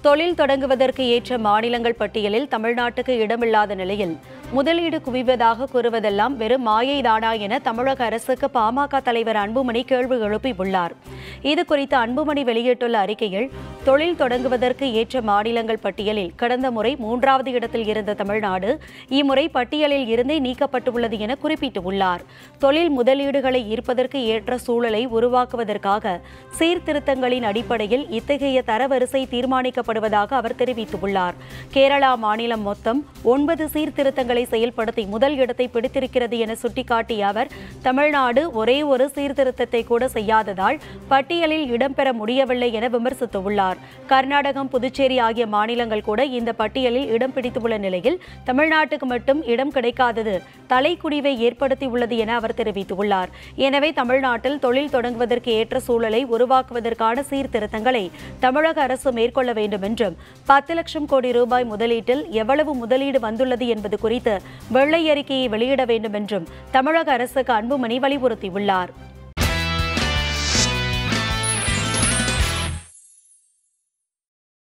தொழில் தொடங்குவதற்கு ஏற்ற மாநிலங்கள் பட்டியலில் தமிழ்நாட்டுக்கு இடமில்லாத நிலையில் முதலீடு குவிவதாக கூறுவதெல்லாம் வெறும் மாயைதானா என தமிழக அரசுக்கு பாமக தலைவர் அன்புமணி கேள்வி எழுப்பியுள்ளார் இது குறித்து அன்புமணி வெளியிட்டுள்ள அறிக்கையில் தொழில் தொடங்குவதற்கு ஏற்ற மாநிலங்கள் பட்டியலில் கடந்த முறை மூன்றாவது இடத்தில் இருந்த தமிழ்நாடு இம்முறை பட்டியலில் இருந்தே நீக்கப்பட்டுள்ளது என குறிப்பிட்டுள்ளார் தொழில் முதலீடுகளை ஈர்ப்பதற்கு ஏற்ற சூழலை உருவாக்குவதற்காக சீர்திருத்தங்களின் அடிப்படையில் இத்தகைய தரவரிசை தீர்மானிக்கப்படுவதாக அவர் தெரிவித்துள்ளார் கேரளா மாநிலம் மொத்தம் ஒன்பது சீர்திருத்தங்களை செயல்படுத்தி முதல் இடத்தை பிடித்திருக்கிறது என சுட்டிக்காட்டிய அவர் தமிழ்நாடு ஒரே ஒரு சீர்திருத்தத்தை கூட செய்யாததால் பட்டியலில் இடம்பெற முடியவில்லை என விமர்சித்துள்ளார் கர்நாடகம் புதுச்சேரி ஆகிய மாநிலங்கள் கூட இந்த பட்டியலில் இடம் பிடித்துள்ள நிலையில் தமிழ்நாட்டுக்கு மட்டும் இடம் கிடைக்காதது தலைக்குடிவை ஏற்படுத்தியுள்ளது என அவர் தெரிவித்துள்ளார் எனவே தமிழ்நாட்டில் தொழில் தொடங்குவதற்கு ஏற்ற சூழலை உருவாக்குவதற்கான சீர்திருத்தங்களை தமிழக அரசு மேற்கொள்ள வேண்டும் என்றும் பத்து லட்சம் கோடி ரூபாய் முதலீட்டில் எவ்வளவு முதலீடு வந்துள்ளது என்பது குறித்து வெள்ளை அறிக்கையை வெளியிட வேண்டும் என்றும் தமிழக அரசுக்கு அன்புமணி வலியுறுத்தியுள்ளார்